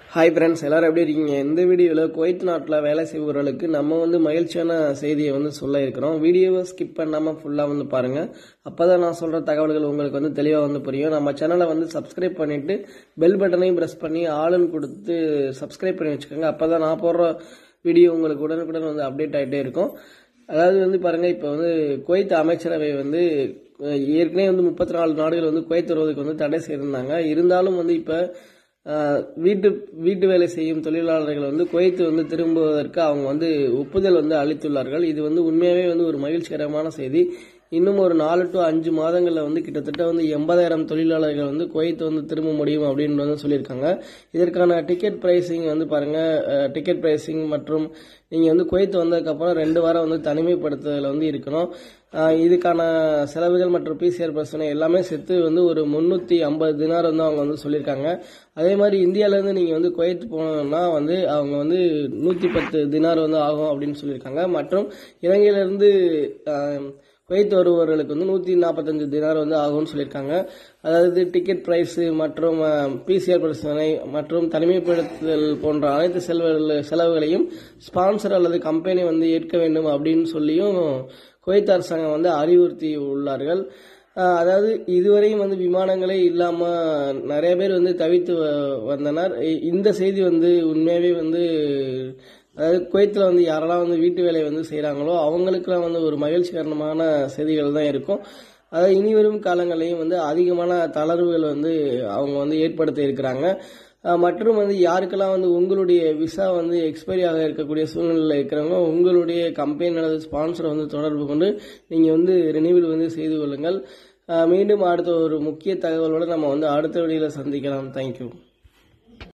hi friends எல்லாரும் எப்படி இருக்கீங்க இந்த வீடியோவில் குவைத் நாட்டில் வேலை செய்பவர்களுக்கு நம்ம வந்து மகிழ்ச்சியான செய்தியை வந்து சொல்ல இருக்கிறோம் வீடியோவை ஸ்கிப் பண்ணாமல் ஃபுல்லாக வந்து பாருங்கள் அப்போ தான் நான் சொல்கிற தகவல்கள் உங்களுக்கு வந்து தெளிவாக வந்து புரியும் நம்ம சேனலை வந்து சப்ஸ்கிரைப் பண்ணிவிட்டு பெல் பட்டனையும் ப்ரெஸ் பண்ணி ஆளுன்னு கொடுத்து சப்ஸ்கிரைப் பண்ணி வச்சுக்கோங்க அப்போ தான் நான் போடுற வீடியோ உங்களுக்கு உடனுக்குடன் வந்து அப்டேட் ஆகிட்டே இருக்கும் அதாவது வந்து பாருங்கள் இப்போ வந்து குவைத் அமைச்சரவை வந்து அஹ், ஏற்கனவே வந்து முப்பத்தி நாலு நாடுகள் வந்து குவைத் வருவதற்கு வந்து தடை செய்திருந்தாங்க இருந்தாலும் வந்து இப்போ ஆஹ் வீட்டு வீட்டு வேலை செய்யும் தொழிலாளர்கள் வந்து குவைத்து வந்து திரும்புவதற்கு அவங்க வந்து ஒப்புதல் வந்து அளித்துள்ளார்கள் இது வந்து உண்மையாகவே வந்து ஒரு மகிழ்ச்சிகரமான செய்தி இன்னும் ஒரு நாலு டு அஞ்சு மாதங்களில் வந்து கிட்டத்தட்ட வந்து எண்பதாயிரம் தொழிலாளர்கள் வந்து குவைத்து வந்து திரும்ப முடியும் அப்படின்னு வந்து சொல்லியிருக்காங்க இதற்கான டிக்கெட் பிரைசிங் வந்து பாருங்கள் டிக்கெட் பிரைசிங் மற்றும் நீங்கள் வந்து குவைத்து வந்ததுக்கப்புறம் ரெண்டு வாரம் வந்து தனிமைப்படுத்துதல் வந்து இருக்கணும் ஆஹ் இதுக்கான செலவுகள் மற்றும் பிசிஆர் பிரச்சனை எல்லாமே சேர்த்து வந்து ஒரு முந்நூற்றி ஐம்பது தினார் வந்து அவங்க வந்து சொல்லியிருக்காங்க அதே மாதிரி இந்தியாவிலேருந்து நீங்கள் வந்து குவைத் போனோம்னா வந்து அவங்க வந்து நூற்றி பத்து தினார் வந்து ஆகும் அப்படின்னு சொல்லியிருக்காங்க மற்றும் இலங்கையிலேருந்து குவைத் வருபவர்களுக்கு வந்து நூற்றி நாற்பத்தஞ்சு தினார் வந்து ஆகும்னு சொல்லியிருக்காங்க அதாவது டிக்கெட் ப்ரைஸு மற்றும் பிசிஆர் பிரச்சனை மற்றும் தனிமைப்படுத்துதல் போன்ற அனைத்து செலவு செலவுகளையும் ஸ்பான்சர் அல்லது கம்பெனி வந்து ஏற்க வேண்டும் அப்படின்னு சொல்லியும் குவைத் அரசாங்கம் வந்து அறிவுறுத்தி உள்ளார்கள் ஆஹ் அதாவது இதுவரையும் வந்து விமானங்களே இல்லாமல் நிறைய பேர் வந்து தவித்து வ- வந்தனர் இ- இந்த செய்தி வந்து உண்மையாகவே வந்து அதாவது குவைத்தில் வந்து யாரெல்லாம் வந்து வீட்டு வேலை வந்து செய்கிறாங்களோ அவங்களுக்குலாம் வந்து ஒரு மகிழ்ச்சிகரமான செய்திகள் தான் இருக்கும் அதாவது இனி வரும் காலங்களையும் வந்து அதிகமான தளர்வுகள் வந்து அவங்க வந்து ஏற்படுத்த இருக்கிறாங்க அஹ் மற்றும் வந்து யாருக்கெல்லாம் வந்து உங்களுடைய விசா வந்து எக்ஸ்பைரி ஆக இருக்கக்கூடிய சூழ்நிலையில் இருக்கிறவங்க உங்களுடைய கம்பெனி அல்லது ஸ்பான்சரை வந்து தொடர்பு கொண்டு நீங்கள் வந்து ரினிவல் வந்து செய்து கொள்ளுங்கள் அஹ் மீண்டும் அடுத்த ஒரு முக்கிய தகவலோடு நம்ம வந்து அடுத்த வழியில் சந்திக்கலாம் தேங்க்யூ